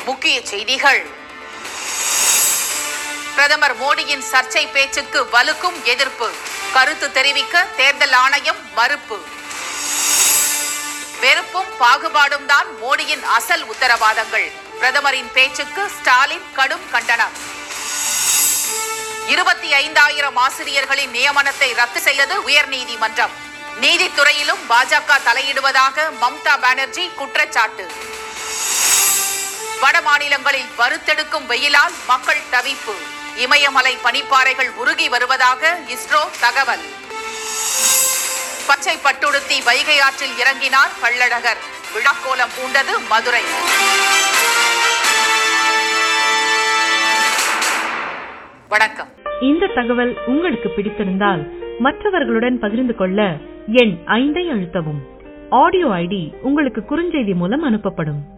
முக்கிய செய்திகள் பிரதமர் மோடியின் சர்ச்சை பேச்சுக்கு வலுக்கும் எதிர்ப்பு கருத்து தெரிவிக்க தேர்தல் ஆணையம் மறுப்பு வெறுப்பும் பாகுபாடும் தான் மோடியின் அசல் உத்தரவாதங்கள் பிரதமரின் பேச்சுக்கு ஸ்டாலின் கடும் கண்டனம் இருபத்தி ஐந்தாயிரம் ஆசிரியர்களின் நியமனத்தை ரத்து செய்தது உயர்நீதிமன்றம் நீதித்துறையிலும் பாஜக தலையிடுவதாக மம்தா பானர்ஜி குற்றச்சாட்டு வட மாநிலங்களில் வறுத்தெடுக்கும் வெயிலால் மக்கள் தவிப்பு இமயமலை பனிப்பாறைகள் உருகி வருவதாக இஸ்ரோ தகவல் பச்சை பட்டுடுத்தி வைகை ஆற்றில் இறங்கினார் கள்ளழகர் விழாக்கோலம் பூண்டது மதுரை வணக்கம் இந்த தகவல் உங்களுக்கு பிடித்திருந்தால் மற்றவர்களுடன் பகிர்ந்து கொள்ள எண் ஐந்தை அழுத்தவும் ஆடியோ ஐடி உங்களுக்கு குறுஞ்செய்தி மூலம் அனுப்பப்படும்